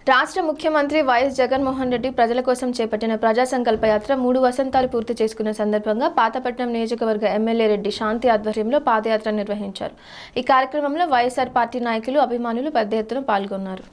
రాష్ట్ర ముఖ్యమంత్రి వైఎస్ జగన్మోహన్ రెడ్డి ప్రజల కోసం చేపట్టిన ప్రజా సంకల్ప యాత్ర మూడు వసంతాలు పూర్తి చేసుకున్న సందర్భంగా పాతపట్నం నియోజకవర్గ ఎమ్మెల్యే రెడ్డి శాంతి ఆధ్వర్యంలో పాదయాత్ర నిర్వహించారు ఈ కార్యక్రమంలో వైఎస్ఆర్ పార్టీ నాయకులు అభిమానులు పెద్ద ఎత్తున పాల్గొన్నారు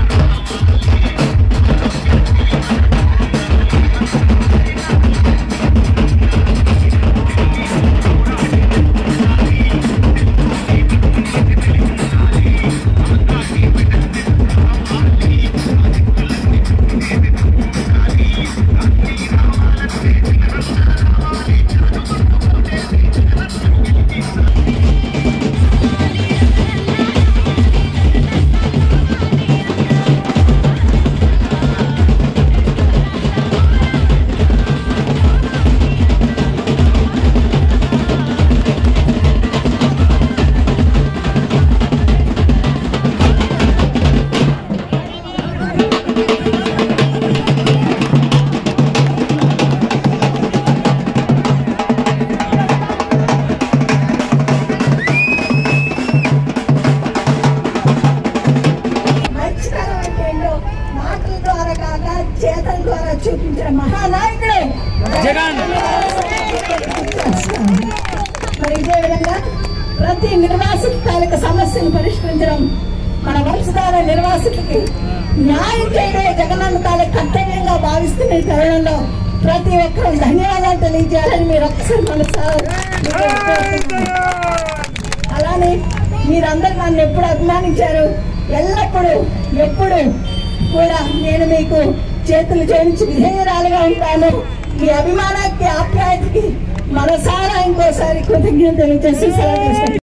మంచితనం అంటే ఏంటో మాటల ద్వారా కాక చేతల ద్వారా చూపించిన మహానాయకుడే జగన్ మరి ఇదే విధంగా ప్రతి నిర్వాసిత తాలూకు సమస్యను పరిష్కరించడం మన వంశధార నిర్వాసితులకి న్యాయం చేయడమే జగనన్న తాలూకు కర్తవ్యంగా భావిస్తున్న ఈ తరుణంలో ప్రతి ఒక్కరూ ధన్యవాదాలు తెలియజేయాలని మీరు ఒక్కసారి మనసారా అలానే మీరందరూ నన్ను ఎప్పుడు అభిమానించారు ఎల్లప్పుడూ ఎప్పుడు కూడా నేను మీకు చేతులు జోడించి విధేయరాలుగా ఉంటాను మీ అభిమానానికి ఆప్యాయతకి మనసారా ఇంకోసారి కృతజ్ఞత తెలియజేసి సెలవు తీసుకుంటాను.